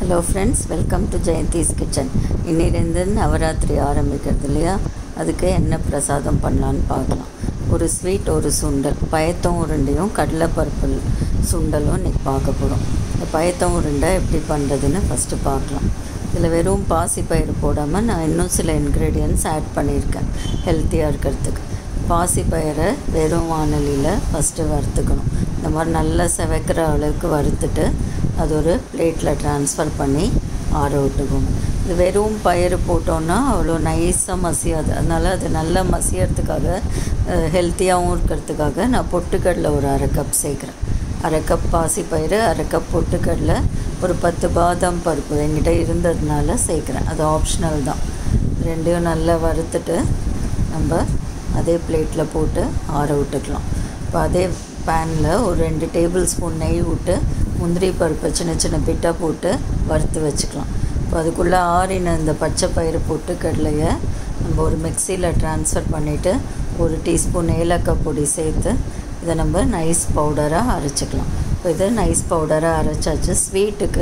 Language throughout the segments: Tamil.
hello friends welcome to Jayanthi's kitchen இன்னிலேருந்து நவராத்திரி ஆரம்பிக்கிறது இல்லையா அதுக்கு என்ன பிரசாதம் பண்ணலான்னு பார்க்கலாம் ஒரு ஸ்வீட் ஒரு சுண்டல் பயத்தம் உருண்டையும் கடலைப்பருப்பு சுண்டலும் இன்றைக்கி பார்க்க போகிறோம் இந்த பயத்தம் உருண்டை எப்படி பண்ணுறதுன்னு ஃபஸ்ட்டு பார்க்கலாம் இதில் வெறும் பாசிப்பயிறு போடாமல் நான் இன்னும் சில இன்க்ரீடியன்ட்ஸ் ஆட் பண்ணியிருக்கேன் ஹெல்த்தியாக இருக்கிறதுக்கு பாசிப்பயிரை வெறும் வானலியில் ஃபஸ்ட்டு வறுத்துக்கணும் இந்த மாதிரி நல்லா செவக்கிற அளவுக்கு வறுத்துட்டு அது ஒரு பிளேட்டில் ட்ரான்ஸ்ஃபர் பண்ணி ஆற விட்டுக்கோங்க இது வெறும் பயிறு போட்டோன்னா அவ்வளோ நைஸாக மசியாது அதனால் அது நல்லா மசியறதுக்காக ஹெல்த்தியாகவும் இருக்கிறதுக்காக நான் பொட்டுக்கடலை ஒரு அரை கப் சேர்க்குறேன் அரை கப் பாசிப்பயிறு அரை கப் பொட்டுக்கடலை ஒரு பத்து பாதாம் பருப்பு என்கிட்ட இருந்ததுனால சேர்க்குறேன் அது ஆப்ஷனல் தான் ரெண்டையும் நல்லா வறுத்துட்டு நம்ம அதே பிளேட்டில் போட்டு ஆற விட்டுக்கலாம் இப்போ அதே பேனில் ஒரு ரெண்டு டேபிள் ஸ்பூன் நெய் விட்டு முந்திரி பருப்பை சின்ன சின்ன பிட்டாக போட்டு வறுத்து வச்சுக்கலாம் இப்போ அதுக்குள்ளே ஆறின இந்த பச்சை பயிறு போட்டு கடலையை நம்ம ஒரு மிக்சியில் ட்ரான்ஸ்ஃபர் பண்ணிவிட்டு ஒரு டீஸ்பூன் ஏலக்காய் பொடி சேர்த்து இதை நம்ம நைஸ் பவுடராக அரைச்சிக்கலாம் இப்போ இது நைஸ் பவுடராக அரைச்சாச்சு ஸ்வீட்டுக்கு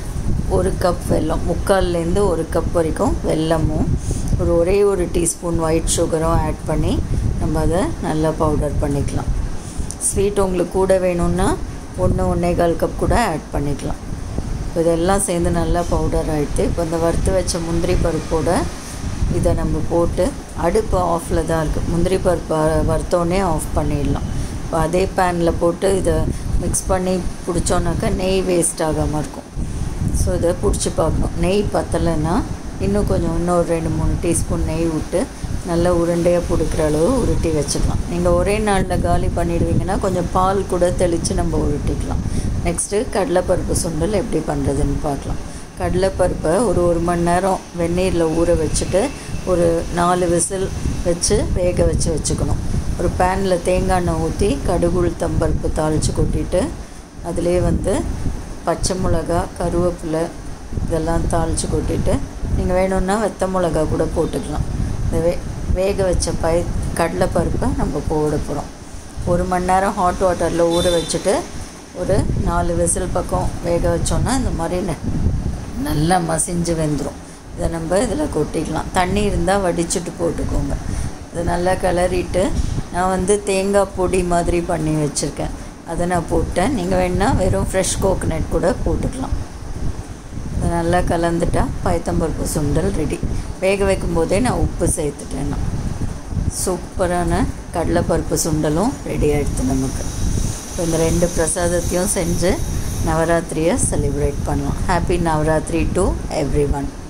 ஒரு கப் வெல்லம் முக்கால்லேருந்து ஒரு கப் வரைக்கும் வெல்லமும் ஒரு ஒரே ஒரு டீஸ்பூன் ஒயிட் சுகரும் ஆட் பண்ணி நம்ம அதை நல்லா பவுடர் பண்ணிக்கலாம் ஸ்வீட் உங்களுக்கு கூட வேணும்னா ஒன்று ஒன்றே கால் கப் கூட ஆட் பண்ணிக்கலாம் இப்போ இதெல்லாம் சேர்ந்து நல்லா பவுடர் ஆகிடுது இப்போ இந்த வறுத்து வச்ச முந்திரி பருப்போட இதை நம்ம போட்டு அடுப்பு ஆஃபில் தான் இருக்குது முந்திரி பருப்பு வறுத்தோடனே ஆஃப் பண்ணிடலாம் இப்போ அதே பேனில் போட்டு இதை மிக்ஸ் பண்ணி பிடிச்சோன்னாக்கா நெய் வேஸ்ட் ஆகாமல் இருக்கும் ஸோ இதை பிடிச்சி பார்க்கணும் நெய் பத்தலைன்னா இன்னும் கொஞ்சம் இன்னொரு ரெண்டு மூணு டீஸ்பூன் நெய் விட்டு நல்லா உருண்டையாக பிடிக்கிற அளவு உருட்டி வச்சுக்கலாம் நீங்கள் ஒரே நாளில் காலி பண்ணிடுவீங்கன்னா கொஞ்சம் பால் கூட தெளித்து நம்ம உருட்டிக்கலாம் நெக்ஸ்ட்டு கடலைப்பருப்பு சுண்டல் எப்படி பண்ணுறதுன்னு பார்க்கலாம் கடலைப்பருப்பை ஒரு ஒரு மணி நேரம் வெந்நீரில் ஊற வச்சுட்டு ஒரு நாலு விசில் வச்சு வேக வச்சு வச்சுக்கணும் ஒரு பேனில் தேங்காய் எண்ணெய் ஊற்றி கடுகு உளுத்தம்பருப்பு தாளித்து கொட்டிட்டு அதிலே வந்து பச்சை மிளகா கருவேப்பிலை இதெல்லாம் தாளித்து கொட்டிட்டு நீங்கள் வேணும்னா வெத்த மிளகா கூட போட்டுக்கலாம் இந்த வே வேக வச்ச பய கடலைப்பருப்பை நம்ம போட போகிறோம் ஒரு மணி நேரம் ஹாட் வாட்டரில் ஊற வச்சுட்டு ஒரு நாலு விசில் பக்கம் வேக வச்சோன்னா இந்த மாதிரி நல்லா மசிஞ்சு வெந்துடும் இதை நம்ம இதில் கொட்டிக்கலாம் தண்ணி இருந்தால் வடிச்சுட்டு போட்டுக்கோங்க இதை நல்லா கிளறிட்டு நான் வந்து தேங்காய் பொடி மாதிரி பண்ணி வச்சுருக்கேன் அதை நான் போட்டேன் நீங்கள் வேணால் வெறும் ஃப்ரெஷ் கோகனட் கூட போட்டுக்கலாம் அதை நல்லா கலந்துட்டா பயத்தம்பருப்பு சுண்டல் ரெடி வேக வைக்கும் போதே நான் உப்பு சேர்த்துட்டேன் நான் சூப்பரான கடலைப்பருப்பு சுண்டலும் ரெடி ஆகிடுது நமக்கு இப்போ இந்த ரெண்டு பிரசாதத்தையும் செஞ்சு நவராத்திரியை செலிப்ரேட் பண்ணலாம் happy Navaratri to every one